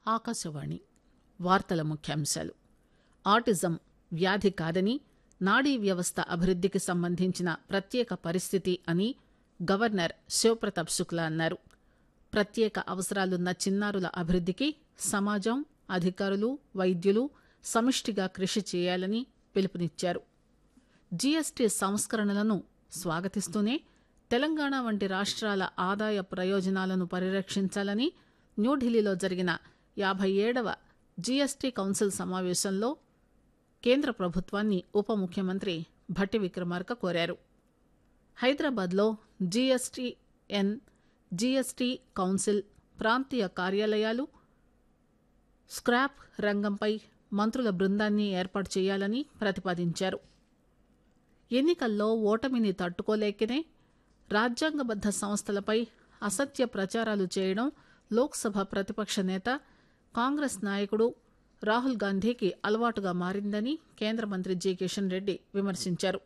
ఆకాశవాణి వార్తల ముఖ్యాంశాలు ఆటిజం వ్యాధి కాదని నాడీ వ్యవస్థ అభివృద్దికి సంబంధించిన ప్రత్యేక పరిస్థితి అని గవర్నర్ శివప్రతాప్ శుక్లా అన్నారు ప్రత్యేక అవసరాలున్న చిన్నారుల అభివృద్దికి సమాజం అధికారులు వైద్యులు సమిష్టిగా కృషి చేయాలని పిలుపునిచ్చారు జీఎస్టీ సంస్కరణలను స్వాగతిస్తూనే తెలంగాణ వంటి రాష్ట్రాల ఆదాయ ప్రయోజనాలను పరిరక్షించాలని న్యూఢిల్లీలో జరిగిన యాభై ఏడవ జీఎస్టీ కౌన్సిల్ సమావేశంలో కేంద్ర ప్రభుత్వాన్ని ఉప ముఖ్యమంత్రి భట్టి విక్రమార్క కోరారు హైదరాబాద్లో జీఎస్టీఎన్ జీఎస్టీ కౌన్సిల్ ప్రాంతీయ కార్యాలయాలు స్క్రాప్ రంగంపై మంత్రుల బృందాన్ని ఏర్పాటు చేయాలని ప్రతిపాదించారు ఎన్నికల్లో ఓటమిని తట్టుకోలేకనే రాజ్యాంగబద్ద సంస్థలపై అసత్య ప్రచారాలు చేయడం లోక్సభ ప్రతిపక్ష నేత కాంగ్రెస్ నాయకుడు రాహుల్ గాంధీకి అలవాటుగా మారిందని కేంద్ర మంత్రి జి కిషన్ రెడ్డి విమర్శించారు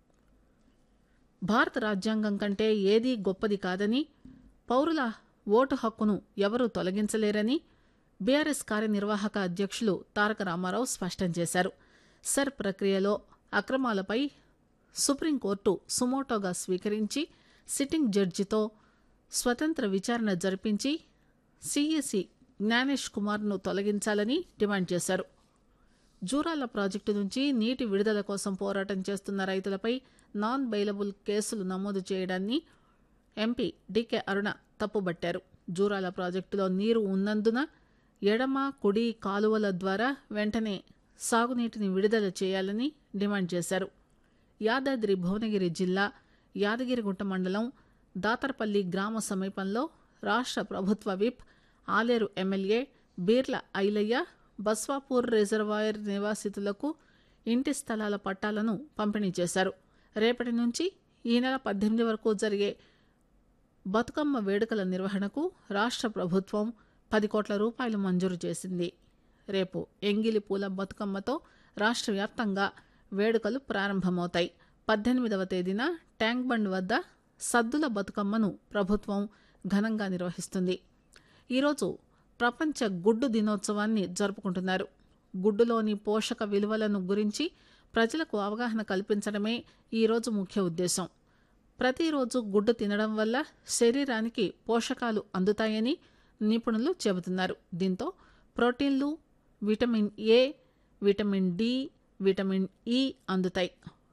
భారత రాజ్యాంగం కంటే ఏదీ గొప్పది కాదని పౌరుల ఓటు హక్కును ఎవరూ తొలగించలేరని బీఆర్ఎస్ కార్యనిర్వాహక అధ్యక్షులు తారక రామారావు స్పష్టం చేశారు సర్ ప్రక్రియలో అక్రమాలపై సుప్రీంకోర్టు సుమోటోగా స్వీకరించి సిట్టింగ్ జడ్జితో స్వతంత్ర విచారణ జరిపించి సిఈసి జ్ఞానేష్ కుమార్ను తొలగించాలని డిమాండ్ చేశారు జూరాల ప్రాజెక్టు నుంచి నీటి విడుదల కోసం పోరాటం చేస్తున్న రైతులపై నాన్ బెయిలబుల్ కేసులు నమోదు చేయడాన్ని ఎంపీ డీకే అరుణ తప్పుబట్టారు జూరాల ప్రాజెక్టులో నీరు ఉన్నందున ఎడమ కుడి కాలువల ద్వారా వెంటనే సాగునీటిని విడుదల చేయాలని డిమాండ్ చేశారు యాదాద్రి భువనగిరి జిల్లా యాదగిరిగుట్ట మండలం దాతర్పల్లి గ్రామ సమీపంలో రాష్ట్ర ప్రభుత్వ whip Aler MLA Beerla Ailaiah Baswapur reservoir నివాసితులకు ఇంటి స్థలాల పట్టాలను పంపిణీ చేశారు రేపటి నుంచి ఈ నెల పద్దెనిమిది వరకు జరిగే బతుకమ్మ వేడుకల నిర్వహణకు రాష్ట్ర ప్రభుత్వం పది కోట్ల రూపాయలు మంజూరు చేసింది రేపు ఎంగిలి పూల బతుకమ్మతో రాష్ట్ర వ్యాప్తంగా వేడుకలు ప్రారంభమవుతాయి పద్దెనిమిదవ తేదీన ట్యాంక్ బండ్ వద్ద సద్దుల బతుకమ్మను ప్రభుత్వం ఘనంగా నిర్వహిస్తుంది ఈరోజు ప్రపంచ గుడ్డు దినోత్సవాన్ని జరుపుకుంటున్నారు గుడ్డులోని పోషక విలువలను గురించి ప్రజలకు అవగాహన కల్పించడమే ఈరోజు ముఖ్య ఉద్దేశం ప్రతిరోజు గుడ్డు తినడం వల్ల శరీరానికి పోషకాలు అందుతాయని నిపుణులు చెబుతున్నారు దీంతో ప్రోటీన్లు vitamin A vitamin D vitamin E అందుతాయి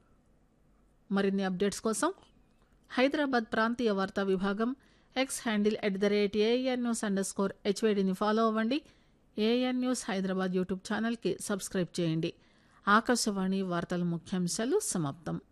మరిన్ని అప్డేట్స్ కోసం హైదరాబాద్ ప్రాంతీయ వార్తా విభాగం X handle at the rate AN news underscore స్కోర్ హెచ్వేడిని ఫాలో అవ్వండి ఏఎన్ న్యూస్ హైదరాబాద్ యూట్యూబ్ ఛానల్కి సబ్స్క్రైబ్ చేయండి ఆకాశవాణి వార్తల ముఖ్యాంశాలు సమాప్తం